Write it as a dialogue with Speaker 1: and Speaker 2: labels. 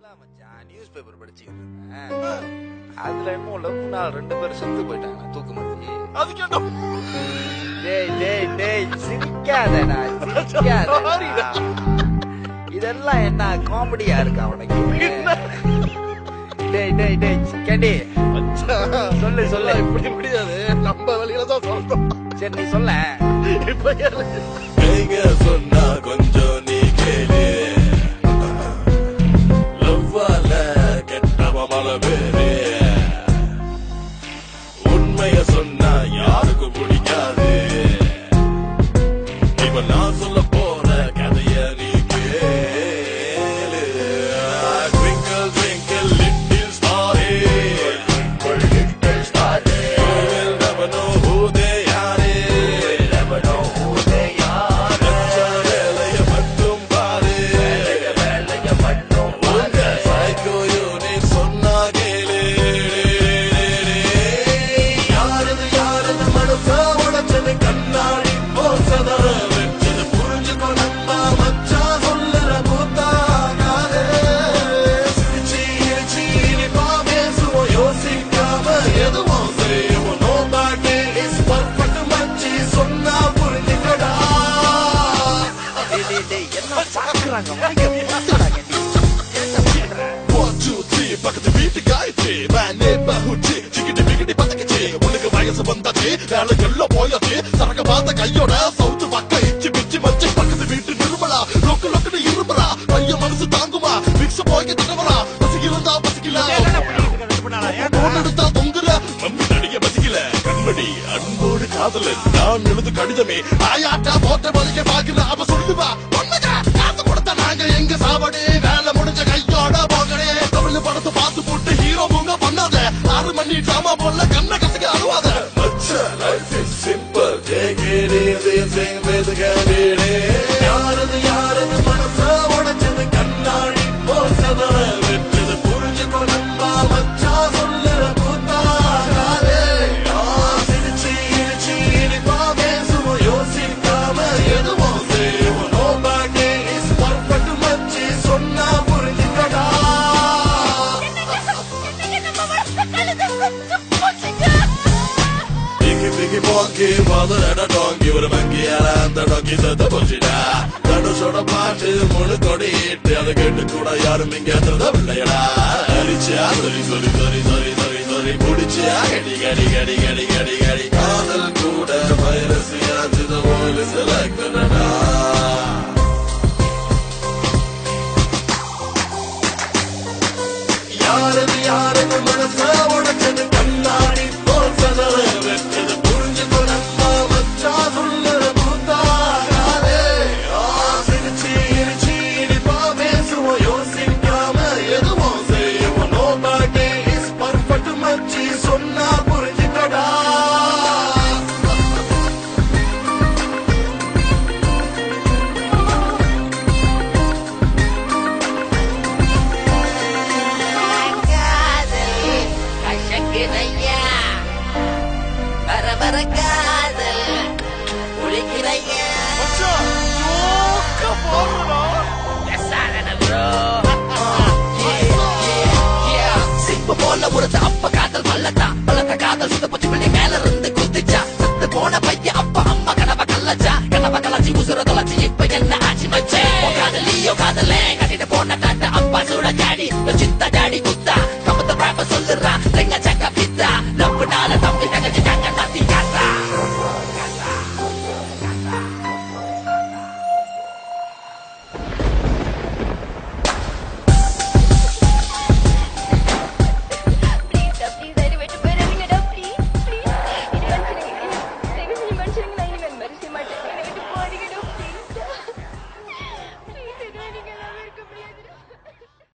Speaker 1: அதான் மச்சான் news paper படிச்சுக்கிட்டு இருந்தேன் அதுல இன்னும் லவ் நாள் ரெண்டு பேரும் செத்து போயிட்டாங்க தூக்கு மாட்டி
Speaker 2: அது கேட்டோம்
Speaker 1: டேய் டேய் டேய் சிரிக்காதடா சிரிக்காதடா இதெல்லாம் என்ன காமெடியா இருக்கா உனக்கு டேய் டேய் டேய் கேண்டி சொல்லு சொல்லு
Speaker 2: இப்படி முடியாது நம்ம வழியில தான் சொல்றோம்
Speaker 1: சரி நீ சொல்ல
Speaker 2: இப்ப கேளு.
Speaker 3: எங்க சொன்னா கொஞ்சம் நீ கேளு லவ்வால கெட்டவ மல பேரு உண்மைய சொன்னா யாருக்கும் பிடிக்காது இப்ப நான் சொல்ல போற கதைய நீ கேளு Twinkle, twinkle, little star You will never know who they are நச்ச வேலைய மட்டும் பாரு உங்க psycho unit சொன்னா கேளு. யாரது யாரது மனச உடைச்சது கண்ணாடி போசதா வெச்சது புரிஞ்சுக்கோ நம்ம மச்சான் சொல்லுற கூத்தாகாதே. சிரிச்சு இரிச்சு இனிப்பா பேசுவோம் யோசிக்காம எதுவும் செய்வோம் நோபாட்டி இஸ் பர்ஃபெக்ட் மச்சி சொன்னா புரிஞ்சுக்கடா
Speaker 1: டேய் டேய் டேய் என்ன பாக்குறாங்க வாங்க போட்டுடா கேண்டி
Speaker 3: One, two, three, பக்கத்து வீட்டு காயத்ரி My neighborhood chick, சிக்கிட்டு பிக்கிட்டு பத்தக்கிச்சு உனக்கு வயசு வந்தாச்சு வேலை எல்லாம் போயாச்சு சரக்க பார்த்த கையோட சவுத்து பக்க இச்சு பிச்சு மச்சு பக்கத்து வீட்டு நிருமலா லொக்கு லொக்குன்னு இருமலா பையன் மனசு தாங்குமா மிக்ஸ் போய் தடவரா பசிக்கிறதா பசிக்கல போன் எடுத்தா தொங்குற மம்மி நடிக பசிக்கல கண்மணி அன்போடு காதலன் நான் எழுது கடிதமே ஆயாட்டா போட்ட வலிக்க பாக்குற அவ சொல்லுவா பொண்ணுங்க காசு கொடுத்த நாங்க எங்க சாவடி வேலை முடிஞ்ச கையோட போகடே தமிழ் படத்தை பார்த்து போட்டு ஹீரோ பூங்க பண்ணாத ஆறு மணி டிராமா போல கண்ண கசக்க அழுவாத மச்ச life is simple take it easy sing with கேண்டிடே யாரது யாரது மனச உடைச்சது கண்ணாடி போசத வெட்டது புரிஞ்சுக்கோ நம்ம மச்சா சொல்லுற கூத்தாகாதே ஆ, சிரிச்சு இரிச்சு இனிப்பா பேசுவோம் யோசிக்காம எதுவும் செய்வோம் நோபாட்டி இஸ் பர்ஃபெக்ட் மச்சி சொன்னா புரிஞ்சுக்கடா Piggy piggy monkey, mother and a donkey ஒரு மங்கியால அந்த donkey செத்து போச்சுடா தனுஷோட பாட்டு முழு கொடிட்டு அதை கேட்டு கூட யாரும் இங்க திருடவில்லையடா அரிச்சா சரி சரி சரி சரி சரி சரி குடிச்சா கடி கடி கடி கடி கடி கடி காதல் கூட வைரஸ் யாச்சு போல செலக்ட் பண்ணடா யாரது யாரது மனச உடைச்சது கண்ணாடி போல் சதற வெச்சது புரிஞ்சுக்கோ நம்ம மச்சா சொல்லுற கூத்தாகாதே ஆ, சிரிச்சு இரிச்சு இனிப்பா பேசுவோம் யோசிக்காம எதுவும் செய்வோம் நோபாட்டி இஸ் பர்ஃபெக்ட் மச்சி சொன்னா புரிஞ்சுக்கடா
Speaker 4: காதல் கசக்குதையா வர வர காதல் குளிக்கிறையா
Speaker 5: சிம்பு போல ஒருத்த அப்ப காதல் மல்லத்தா பலத்த காதல் சுத்த பச்சு பிள்ளை மேல இருந்து குதிச்சா செத்து போன பையன் அப்பா அம்மா கனவ கல்லச்சா கனவ கலச்சி உசுர தொலைச்சி இப்ப என்ன ஆச்சு மச்சே உன் காதலியோ காதலே கட்டிட்டு போன டாட்ட அப்பா சூட ஜாடி சித்த ஜாடி குத்தா கமத்த ராப்ப சொல்லுறா ரெங்க சக்க பித்தா லவ்னால தம்பி தங்கச்சி தங்க தத்தி